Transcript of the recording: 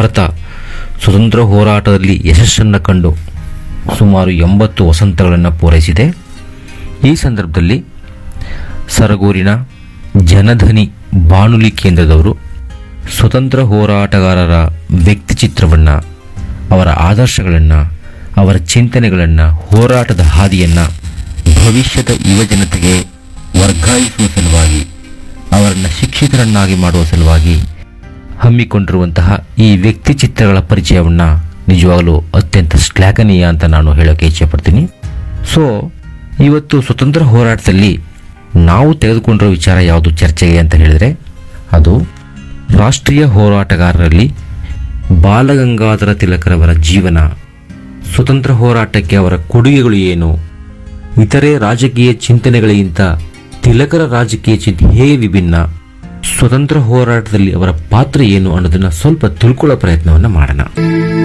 ಭಾರತ ಸ್ವತಂತ್ರ ಹೋರಾಟದಲ್ಲಿ ಯಶಸ್ಸನ್ನು ಕಂಡು ಸುಮಾರು ಎಂಬತ್ತು ವಸಂತಗಳನ್ನು ಪೂರೈಸಿದೆ ಈ ಸಂದರ್ಭದಲ್ಲಿ ಸರಗೂರಿನ ಜನಧನಿ ಬಾನುಲಿ ಕೇಂದ್ರದವರು ಸ್ವತಂತ್ರ ಹೋರಾಟಗಾರರ ವ್ಯಕ್ತಿಚಿತ್ರವನ್ನು ಅವರ ಆದರ್ಶಗಳನ್ನು ಅವರ ಚಿಂತನೆಗಳನ್ನು ಹೋರಾಟದ ಹಾದಿಯನ್ನು ಭವಿಷ್ಯದ ಯುವಜನತೆಗೆ ವರ್ಗಾಯಿಸುವ ಸಲುವಾಗಿ ಅವರನ್ನು ಶಿಕ್ಷಿತರನ್ನಾಗಿ ಮಾಡುವ ಸಲುವಾಗಿ ಹಮ್ಮಿಕೊಂಡಿರುವಂತಹ ಈ ವ್ಯಕ್ತಿ ಚಿತ್ರಗಳ ಪರಿಚಯವನ್ನು ನಿಜವಾಗಲೂ ಅತ್ಯಂತ ಶ್ಲಾಘನೀಯ ಅಂತ ನಾನು ಹೇಳೋಕೆ ಇಚ್ಛೆಪಡ್ತೀನಿ ಸೊ ಇವತ್ತು ಸ್ವತಂತ್ರ ಹೋರಾಟದಲ್ಲಿ ನಾವು ತೆಗೆದುಕೊಂಡಿರೋ ವಿಚಾರ ಯಾವುದು ಚರ್ಚೆಗೆ ಅಂತ ಹೇಳಿದರೆ ಅದು ರಾಷ್ಟ್ರೀಯ ಹೋರಾಟಗಾರರಲ್ಲಿ ಬಾಲಗಂಗಾಧರ ತಿಲಕರವರ ಜೀವನ ಸ್ವತಂತ್ರ ಹೋರಾಟಕ್ಕೆ ಅವರ ಕೊಡುಗೆಗಳು ಏನು ಇತರೆ ರಾಜಕೀಯ ಚಿಂತನೆಗಳಿಗಿಂತ ತಿಲಕರ ರಾಜಕೀಯ ಚಿಂತೆ ಹೇಗೆ ವಿಭಿನ್ನ ಸ್ವತಂತ್ರ ಹೋರಾಟದಲ್ಲಿ ಅವರ ಪಾತ್ರ ಏನು ಅನ್ನೋದನ್ನ ಸ್ವಲ್ಪ ತಿಳ್ಕೊಳ್ಳೋ ಪ್ರಯತ್ನವನ್ನ ಮಾಡೋಣ